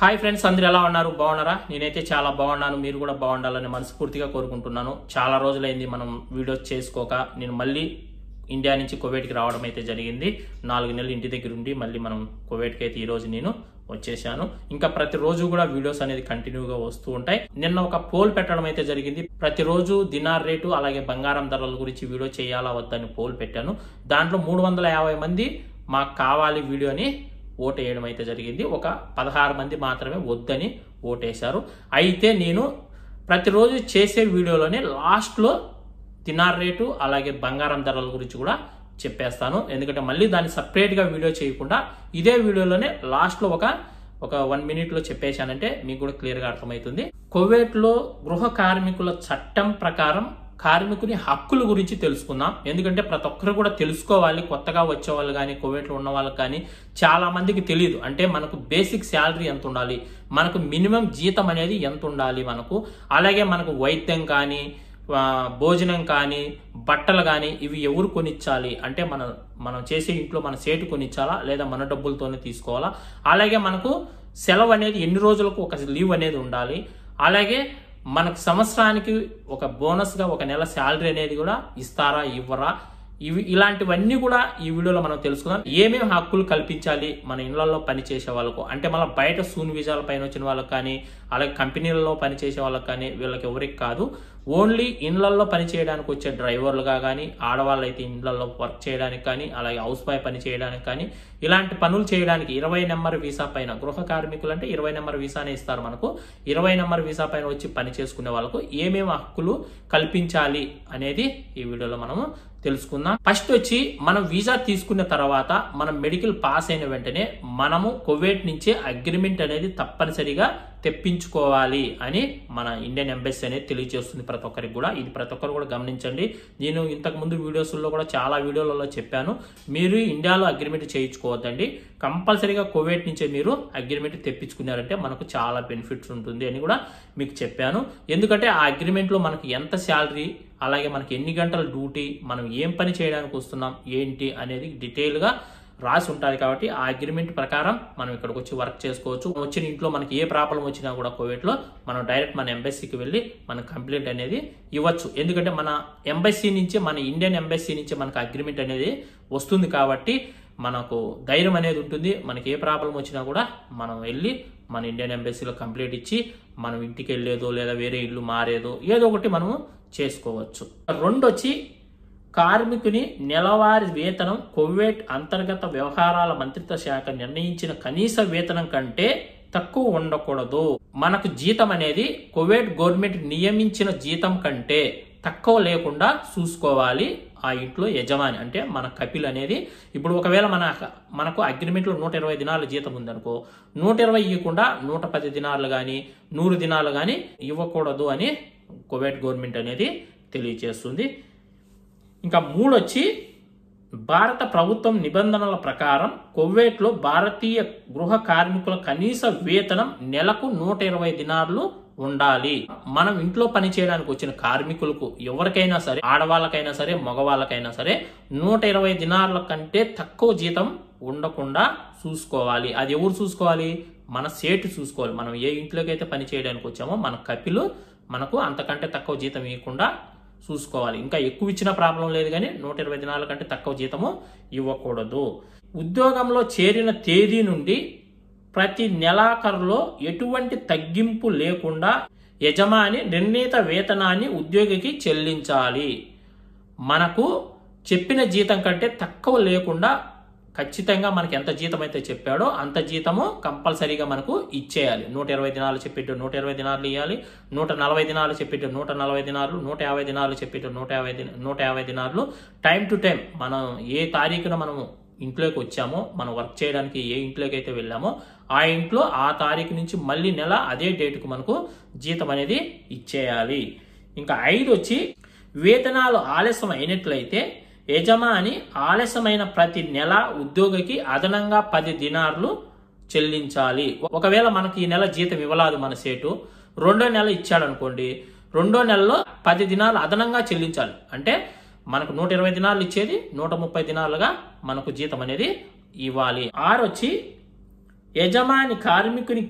hi friends అందరు ఎలా ఉన్నారు బాగున్నారా నేనైతే చాలా బాగున్నాను మీరు కూడా బాగుండాలని మనస్ఫూర్తిగా కోరుకుంటున్నాను చాలా రోజులైంది మనం వీడియోస్ చేసుకోక నేను మళ్ళీ ఇండియా నుంచి కువైట్కి రావడం అయితే జరిగింది నాలుగు నెలలు ఇంటి దగ్గర ఉండి మళ్ళీ మనం కువైట్కి అయితే ఈరోజు నేను వచ్చేసాను ఇంకా ప్రతిరోజు కూడా వీడియోస్ అనేది కంటిన్యూగా వస్తూ ఉంటాయి నిన్న ఒక పోల్ పెట్టడం అయితే జరిగింది ప్రతిరోజు దినార్ రేటు అలాగే బంగారం ధరల గురించి వీడియో చేయాలా వద్దని పోల్ పెట్టాను దాంట్లో మూడు వందల యాభై మంది మాకు కావాలి వీడియోని ఓటు వేయడం అయితే జరిగింది ఒక పదహారు మంది మాత్రమే వద్దని ఓటేశారు అయితే నేను ప్రతిరోజు చేసే వీడియోలోనే లాస్ట్లో తినార్ రేటు అలాగే బంగారం ధరల గురించి కూడా చెప్పేస్తాను ఎందుకంటే మళ్ళీ దాన్ని సపరేట్గా వీడియో చేయకుండా ఇదే వీడియోలోనే లాస్ట్లో ఒక ఒక వన్ మినిట్లో చెప్పేశానంటే మీకు కూడా క్లియర్గా అర్థమవుతుంది కువైట్లో గృహ కార్మికుల చట్టం ప్రకారం కార్మికుని హక్కుల గురించి తెలుసుకుందాం ఎందుకంటే ప్రతి ఒక్కరు కూడా తెలుసుకోవాలి కొత్తగా వచ్చే వాళ్ళు కానీ కువైట్లో ఉన్న వాళ్ళకి కానీ చాలా మందికి తెలియదు అంటే మనకు బేసిక్ శాలరీ ఎంత ఉండాలి మనకు మినిమం జీతం అనేది ఎంత ఉండాలి మనకు అలాగే మనకు వైద్యం కానీ ఆ, భోజనం కానీ బట్టలు కానీ ఇవి ఎవరు కొనిచ్చాలి అంటే మన మనం చేసే ఇంట్లో మన సేటు కొనిచ్చాలా లేదా మన డబ్బులతోనే తీసుకోవాలా అలాగే మనకు సెలవు అనేది ఎన్ని రోజులకు ఒక లీవ్ అనేది ఉండాలి అలాగే మనకు సంవత్సరానికి ఒక బోనస్గా ఒక నెల శాలరీ అనేది కూడా ఇస్తారా ఇవ్వరా ఇవి ఇలాంటివన్నీ కూడా ఈ వీడియోలో మనం తెలుసుకుందాం ఏమేమి హక్కులు కల్పించాలి మన ఇళ్లలో పనిచేసే వాళ్ళకు అంటే మన బయట సూన్ వీజాల పైన వచ్చిన వాళ్ళకి కానీ అలాగే కంపెనీలలో పనిచేసే వాళ్ళకి కానీ వీళ్ళకి ఎవరికి కాదు ఓన్లీ ఇళ్లలో పని చేయడానికి వచ్చే డ్రైవర్లుగా కానీ ఆడవాళ్ళు అయితే ఇళ్లలో వర్క్ చేయడానికి కానీ అలాగే హౌస్ బాయ్ పని చేయడానికి కానీ ఇలాంటి పనులు చేయడానికి ఇరవై నెంబర్ వీసా పైన గృహ కార్మికులు అంటే ఇరవై నెంబర్ వీసానే ఇస్తారు మనకు ఇరవై నెంబర్ వీసా పైన వచ్చి పని చేసుకునే వాళ్ళకు ఏమేమి హక్కులు కల్పించాలి అనేది ఈ వీడియోలో మనము తెలుసుకుందాం ఫస్ట్ వచ్చి మనం వీసా తీసుకున్న తర్వాత మనం మెడికల్ పాస్ అయిన వెంటనే మనము కువైట్ నుంచి అగ్రిమెంట్ అనేది తప్పనిసరిగా తెప్పించుకోవాలి అని మన ఇండియన్ ఎంబసీ అనేది తెలియజేస్తుంది ప్రతి ఒక్కరికి కూడా ఇది ప్రతి ఒక్కరు కూడా గమనించండి నేను ఇంతకు ముందు వీడియోస్లో కూడా చాలా వీడియోలలో చెప్పాను మీరు ఇండియాలో అగ్రిమెంట్ చేయించుకోవద్దండి కంపల్సరీగా కువైట్ నుంచే మీరు అగ్రిమెంట్ తెప్పించుకున్నారంటే మనకు చాలా బెనిఫిట్స్ ఉంటుంది అని కూడా మీకు చెప్పాను ఎందుకంటే ఆ అగ్రిమెంట్లో మనకు ఎంత శాలరీ అలాగే మనకి ఎన్ని గంటల డ్యూటీ మనం ఏం పని చేయడానికి వస్తున్నాం ఏంటి అనేది డీటెయిల్గా రాసి ఉంటుంది కాబట్టి ఆ అగ్రిమెంట్ ప్రకారం మనం ఇక్కడికి వచ్చి వర్క్ చేసుకోవచ్చు వచ్చిన ఇంట్లో మనకి ఏ ప్రాబ్లం వచ్చినా కూడా కోవిడ్లో మనం డైరెక్ట్ మన ఎంబసీకి వెళ్ళి మన కంప్లైంట్ అనేది ఇవ్వచ్చు ఎందుకంటే మన ఎంబసీ నుంచి మన ఇండియన్ ఎంబసీ నుంచి మనకు అగ్రిమెంట్ అనేది వస్తుంది కాబట్టి మనకు ధైర్యం అనేది ఉంటుంది మనకి ఏ ప్రాబ్లం వచ్చినా కూడా మనం వెళ్ళి మన ఇండియన్ ఎంబసీలో కంప్లైంట్ ఇచ్చి మనం ఇంటికి వెళ్ళేదో లేదా వేరే ఇల్లు మారేదో ఏదో ఒకటి మనము చేసుకోవచ్చు రెండు వచ్చి కార్మికుని నెలవారీ వేతనం కువైట్ అంతర్గత వ్యవహారాల మంత్రిత్వ శాఖ నిర్ణయించిన కనీస వేతనం కంటే తక్కువ ఉండకూడదు మనకు జీతం అనేది కువైట్ గవర్నమెంట్ నియమించిన జీతం కంటే తక్కువ లేకుండా చూసుకోవాలి ఆ ఇంట్లో యజమాని అంటే మన కపిల్ అనేది ఇప్పుడు ఒకవేళ మన మనకు అగ్రిమెంట్లో నూట ఇరవై దినాల జీతం ఉందనుకో నూట ఇరవై ఇవ్వకుండా నూట పది దినాలు కానీ నూరు దినాలు కానీ ఇవ్వకూడదు అని కువైట్ గవర్నమెంట్ అనేది తెలియజేస్తుంది ఇంకా మూడు వచ్చి భారత ప్రభుత్వం నిబంధనల ప్రకారం కువైట్లో భారతీయ గృహ కార్మికుల కనీస వేతనం నెలకు నూట ఇరవై దినార్లు ఉండాలి మనం ఇంట్లో పని చేయడానికి వచ్చిన కార్మికులకు ఎవరికైనా సరే ఆడవాళ్ళకైనా సరే మగవాళ్ళకైనా సరే నూట ఇరవై దినార్ల కంటే తక్కువ జీతం ఉండకుండా చూసుకోవాలి అది ఎవరు చూసుకోవాలి మన సేటు చూసుకోవాలి మనం ఏ ఇంట్లోకి అయితే పని చేయడానికి వచ్చామో మన కపిలు మనకు అంతకంటే తక్కువ జీతం ఇవ్వకుండా చూసుకోవాలి ఇంకా ఎక్కువ ఇచ్చిన ప్రాబ్లం లేదు కానీ నూట ఇరవై దినాల కంటే తక్కువ జీతము ఇవ్వకూడదు ఉద్యోగంలో చేరిన తేదీ నుండి ప్రతి నెలాఖరులో ఎటువంటి తగ్గింపు లేకుండా యజమాని నిర్ణీత వేతనాన్ని ఉద్యోగికి చెల్లించాలి మనకు చెప్పిన జీతం కంటే తక్కువ లేకుండా ఖచ్చితంగా మనకి ఎంత జీతం అయితే చెప్పాడో అంత జీతము కంపల్సరీగా మనకు ఇచ్చేయాలి నూట ఇరవై దినాలు చెప్పేట్టు నూట ఇరవై దినాలు ఇవ్వాలి నూట నలభై దినాలు చెప్పేట్టు నూట నలభై దినాలు నూట యాభై దినాలు చెప్పేట్టు నూట యాభై దిన నూట యాభై దినాలు టైం టు టైం మనం ఏ తారీఖున మనము ఇంట్లోకి వచ్చామో మనం వర్క్ చేయడానికి ఏ ఇంట్లోకి అయితే వెళ్ళామో ఆ ఇంట్లో ఆ తారీఖు నుంచి మళ్ళీ నెల అదే డేటుకు మనకు జీతం అనేది ఇచ్చేయాలి ఇంకా ఐదు వచ్చి వేతనాలు ఆలస్యం అయినట్లయితే యజమాని ఆలస్యమైన ప్రతి నెల ఉద్యోగికి అదనంగా పది దినార్లు చెల్లించాలి ఒకవేళ మనకి ఈ నెల జీతం ఇవ్వలేదు మన సేటు రెండో నెల ఇచ్చాడు అనుకోండి రెండో నెలలో పది దినాలు అదనంగా చెల్లించాలి అంటే మనకు నూట ఇరవై దినాలు ఇచ్చేది నూట ముప్పై దినాలుగా మనకు జీతం అనేది ఇవ్వాలి ఆరు వచ్చి యజమాని కార్మికునికి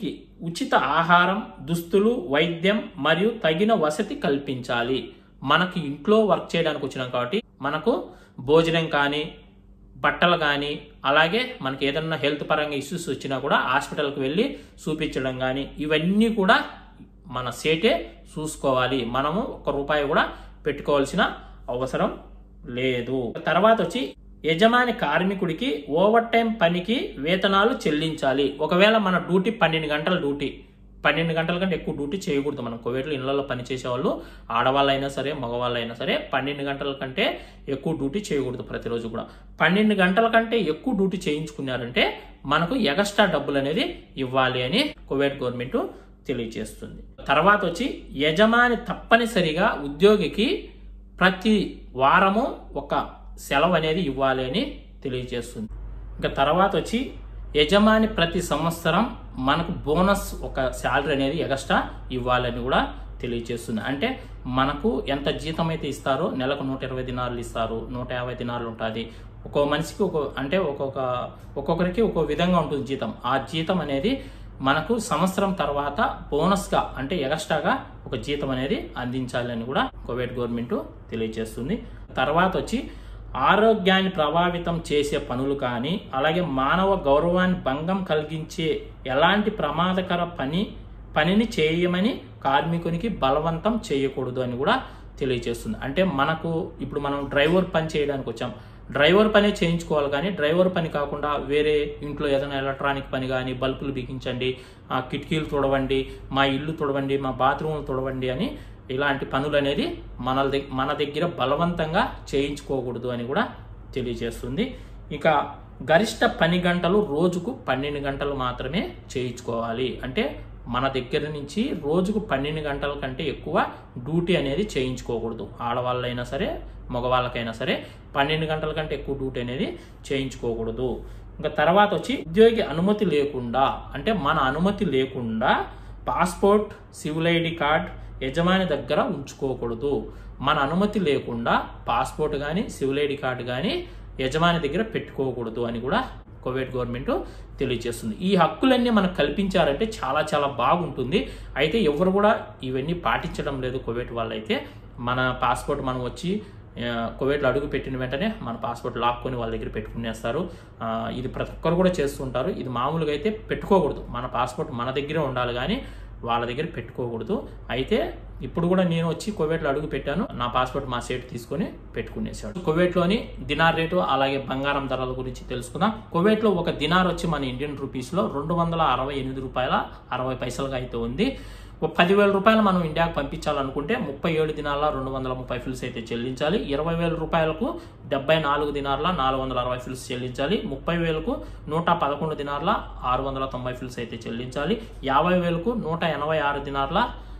ఉచిత ఆహారం దుస్తులు వైద్యం మరియు తగిన వసతి కల్పించాలి మనకి ఇంట్లో వర్క్ చేయడానికి వచ్చినాం కాబట్టి మనకు భోజనం కానీ బట్టలు కానీ అలాగే మనకి ఏదన్నా హెల్త్ పరంగా ఇష్యూస్ వచ్చినా కూడా హాస్పిటల్కి వెళ్ళి చూపించడం కానీ ఇవన్నీ కూడా మన సేటే చూసుకోవాలి మనము ఒక్క రూపాయి కూడా పెట్టుకోవాల్సిన అవసరం లేదు తర్వాత వచ్చి యజమాని కార్మికుడికి ఓవర్ టైం పనికి వేతనాలు చెల్లించాలి ఒకవేళ మన డ్యూటీ పన్నెండు గంటల డ్యూటీ పన్నెండు గంటల కంటే ఎక్కువ డ్యూటీ చేయకూడదు మనం కోవిడ్లో ఇళ్లలో పనిచేసే వాళ్ళు ఆడవాళ్ళైనా సరే మగవాళ్ళైనా సరే పన్నెండు గంటల కంటే ఎక్కువ డ్యూటీ చేయకూడదు ప్రతిరోజు కూడా పన్నెండు గంటల కంటే ఎక్కువ డ్యూటీ చేయించుకున్నారంటే మనకు ఎగస్ట్రా డబ్బులు అనేది ఇవ్వాలి అని కువైట్ గవర్నమెంట్ తెలియజేస్తుంది తర్వాత వచ్చి యజమాని తప్పనిసరిగా ఉద్యోగికి ప్రతి వారము ఒక సెలవు అనేది ఇవ్వాలి అని తెలియజేస్తుంది ఇంకా తర్వాత వచ్చి యజమాని ప్రతి సంవత్సరం మనకు బోనస్ ఒక శాలరీ అనేది ఎగస్ట్రా ఇవ్వాలని కూడా తెలియజేస్తుంది అంటే మనకు ఎంత జీతం అయితే ఇస్తారో నెలకు నూట ఇరవై దినాలు ఇస్తారు నూట యాభై దినాలు ఉంటుంది ఒక్కో మనిషికి ఒక అంటే ఒక్కొక్క ఒక్కొక్కరికి ఒక్కో విధంగా ఉంటుంది జీతం ఆ జీతం అనేది మనకు సంవత్సరం తర్వాత బోనస్గా అంటే ఎగస్ట్రాగా ఒక జీతం అనేది అందించాలని కూడా కోవిడ్ గవర్నమెంట్ తెలియజేస్తుంది తర్వాత వచ్చి ఆరోగ్యాన్ని ప్రభావితం చేసే పనులు కానీ అలాగే మానవ గౌరవాన్ని భంగం కలిగించే ఎలాంటి ప్రమాదకర పని పనిని చేయమని కార్మికునికి బలవంతం చేయకూడదు అని కూడా తెలియజేస్తుంది అంటే మనకు ఇప్పుడు మనం డ్రైవర్ పని చేయడానికి వచ్చాం డ్రైవర్ పనే చేయించుకోవాలి కానీ డ్రైవర్ పని కాకుండా వేరే ఇంట్లో ఏదైనా ఎలక్ట్రానిక్ పని కానీ బల్బులు బిగించండి ఆ కిటికీలు తుడవండి మా ఇల్లు తుడవండి మా బాత్రూములు తుడవండి అని ఇలాంటి పనులు అనేది మన దగ్గ మన దగ్గర బలవంతంగా చేయించుకోకూడదు అని కూడా తెలియజేస్తుంది ఇక గరిష్ట పని గంటలు రోజుకు పన్నెండు గంటలు మాత్రమే చేయించుకోవాలి అంటే మన దగ్గర నుంచి రోజుకు పన్నెండు గంటల కంటే ఎక్కువ డ్యూటీ అనేది చేయించుకోకూడదు ఆడవాళ్ళైనా సరే మగవాళ్ళకైనా సరే పన్నెండు గంటల కంటే ఎక్కువ డ్యూటీ అనేది చేయించుకోకూడదు ఇంకా తర్వాత వచ్చి ఉద్యోగి అనుమతి లేకుండా అంటే మన అనుమతి లేకుండా పాస్పోర్ట్ సివిల్ ఐడి కార్డ్ యజమాని దగ్గర ఉంచుకోకూడదు మన అనుమతి లేకుండా పాస్పోర్ట్ కానీ సివిల్ ఐడి కార్డు కానీ యజమాని దగ్గర పెట్టుకోకూడదు అని కూడా కోవిడ్ గవర్నమెంట్ తెలియజేస్తుంది ఈ హక్కులన్నీ మనకు కల్పించారంటే చాలా చాలా బాగుంటుంది అయితే ఎవరు కూడా ఇవన్నీ పాటించడం లేదు కోవిడ్ వాళ్ళైతే మన పాస్పోర్ట్ మనం వచ్చి కోవిడ్లో అడుగు పెట్టిన వెంటనే మన పాస్పోర్ట్ లాక్కొని వాళ్ళ దగ్గర పెట్టుకునేస్తారు ఆ, ఇది ప్రతి ఒక్కరు కూడా చేస్తుంటారు ఇది మామూలుగా అయితే పెట్టుకోకూడదు మన పాస్పోర్ట్ మన దగ్గరే ఉండాలి కానీ వాళ్ళ దగ్గర పెట్టుకోకూడదు అయితే ఇప్పుడు కూడా నేను వచ్చి కువైట్లో అడుగు పెట్టాను నా పాస్పోర్ట్ మా సేట్ తీసుకొని పెట్టుకునేసాడు కువైట్లోని దినార్ రేటు అలాగే బంగారం ధరల గురించి తెలుసుకుందాం కువైట్లో ఒక దినార్ వచ్చి మన ఇండియన్ రూపీస్లో రెండు వందల అరవై ఎనిమిది రూపాయల అరవై పైసలుగా అయితే ఉంది ఒక పదివేల రూపాయలు మనం ఇండియాకు పంపించాలనుకుంటే ముప్పై ఏడు దినాల రెండు వందల ముప్పై ఫిల్స్ అయితే చెల్లించాలి ఇరవై వేల రూపాయలకు డెబ్బై నాలుగు దినార్ల నాలుగు వందల అరవై ఫిల్స్ చెల్లించాలి ముప్పై వేలకు నూట పదకొండు దినార్ల ఆరు వందల తొంభై ఫిల్స్ అయితే చెల్లించాలి యాభై వేలకు నూట ఎనభై ఆరు దినార్ల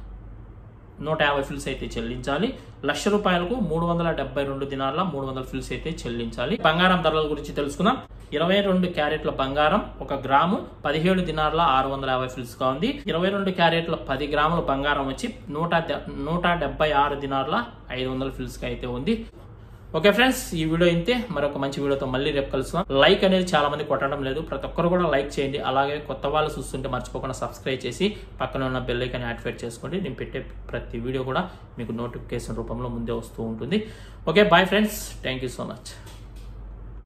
నూట యాభై ఫిల్స్ అయితే చెల్లించాలి లక్ష రూపాయలకు మూడు వందల డెబ్బై రెండు దినార్ల మూడు వందల ఫిల్స్ అయితే చెల్లించాలి బంగారం ధరల గురించి తెలుసుకుందాం ఇరవై రెండు క్యారెట్ల బంగారం ఒక గ్రాము పదిహేడు దినార్ల ఆరు వందల యాభై ఫిల్స్ గా ఉంది ఇరవై రెండు క్యారెట్ల పది గ్రాముల బంగారం వచ్చి నూట డె- నూట డెబ్బై ఆరు దినార్ల ఐదు వందల ఫిల్స్ గా అయితే ఉంది ఓకే ఫ్రెండ్స్ ఈ వీడియో ఇంతే మరొక మంచి వీడియోతో మళ్ళీ రేపు కలుసుకుందాం లైక్ అనేది చాలా మంది కొట్టడం లేదు ప్రతి ఒక్కరు కూడా లైక్ చేయండి అలాగే కొత్త వాళ్ళు చూస్తుంటే మర్చిపోకుండా సబ్స్క్రైబ్ చేసి పక్కన ఉన్న బెల్ ఐకాన్ యాక్టివేట్ చేసుకోండి నేను పెట్టే ప్రతి వీడియో కూడా మీకు నోటిఫికేషన్ రూపంలో ముందే వస్తూ ఉంటుంది okay bye friends thank you so much